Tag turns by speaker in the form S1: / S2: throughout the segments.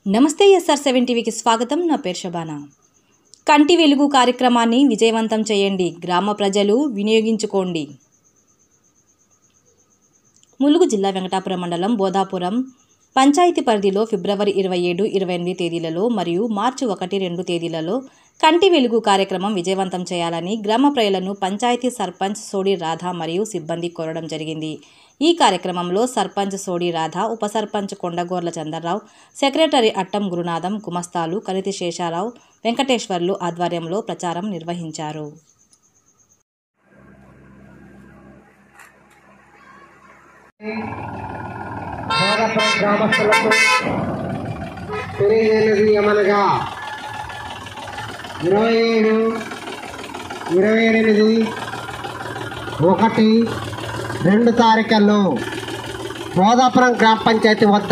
S1: నమస్తే SR seven టీవీకి స్వాగతం నా పేరు శబానా కంటి వెలుగు కార్యక్రమాన్ని విజయవంతం చేయండి గ్రామ ప్రజలు వినియోగించుకోండి ములుగు జిల్లా వెంకటాపురం మండలం బోధాపురం పంచాయతీ పరిధిలో ఫిబ్రవరి ఇరవై ఏడు ఇరవై ఎనిమిది తేదీలలో మరియు మార్చి ఒకటి రెండు తేదీలలో కంటి వెలుగు కార్యక్రమం విజయవంతం చేయాలని గ్రామ ప్రజలను పంచాయతీ సర్పంచ్ సోడి రాధ మరియు సిబ్బంది కోరడం జరిగింది ఈ కార్యక్రమంలో సర్పంచ్ సోడి రాధ ఉప సర్పంచ్ కొండగోర్ల చంద్రరావు సెక్రటరీ అట్టం గురునాథం గుమస్తాలు కలితి శేషారావు వెంకటేశ్వర్లు ఆధ్వర్యంలో ప్రచారం నిర్వహించారు
S2: భారతపురం గ్రామస్తులకు తెలియజేయనిది ఏమనగా ఇరవై ఏడు ఇరవై ఎనిమిది ఒకటి రెండు తారీఖుల్లో బోధాపురం గ్రామ పంచాయతీ వద్ద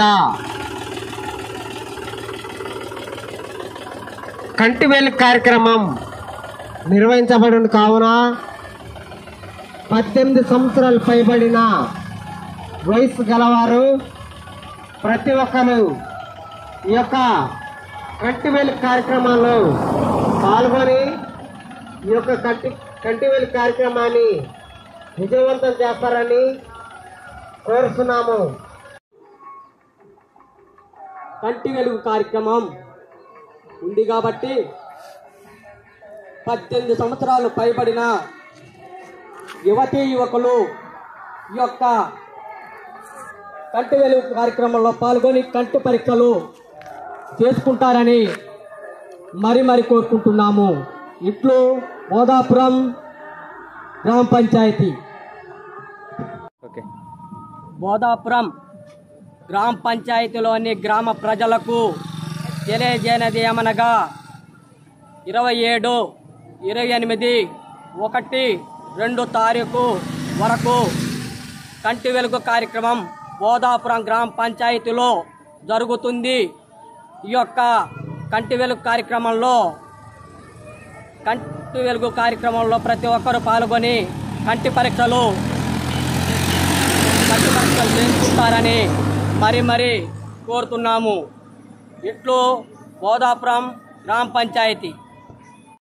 S2: కంటివేలు కార్యక్రమం నిర్వహించబడిన కావున పద్దెనిమిది సంవత్సరాలు పైబడిన వయసు గలవారు ప్రతి ఒక్కరు ఈ యొక్క కంటివేలు కార్యక్రమాల్లో పాల్గొని ఈ యొక్క కంటి కంటివేలు కార్యక్రమాన్ని విజయవంతం చేస్తారని కోరుతున్నాము
S3: కంటి వెలుగు కార్యక్రమం ఉంది కాబట్టి పద్దెనిమిది సంవత్సరాలు పైబడిన యువతీ యువకులు ఈ యొక్క కంటి వెలుగు కార్యక్రమంలో పాల్గొని కంటి పరీక్షలు చేసుకుంటారని మరి మరి కోరుకుంటున్నాము ఇట్లు మోదాపురం గ్రామ పంచాయతీ బోధాపురం గ్రామ పంచాయతీలోని గ్రామ ప్రజలకు తెలియజేయనది ఏమనగా ఇరవై ఏడు ఇరవై ఎనిమిది ఒకటి రెండు తారీఖు వరకు కంటి వెలుగు కార్యక్రమం బోధాపురం గ్రామ పంచాయతీలో జరుగుతుంది ఈ యొక్క కంటి వెలుగు కార్యక్రమంలో కంటి వెలుగు కార్యక్రమంలో ప్రతి ఒక్కరూ పాల్గొని కంటి పరీక్షలు కంటి పరీక్షలు చేసుకుంటారని మరి మరి కోరుతున్నాము ఇట్లు బోధాపురం గ్రామ పంచాయతీ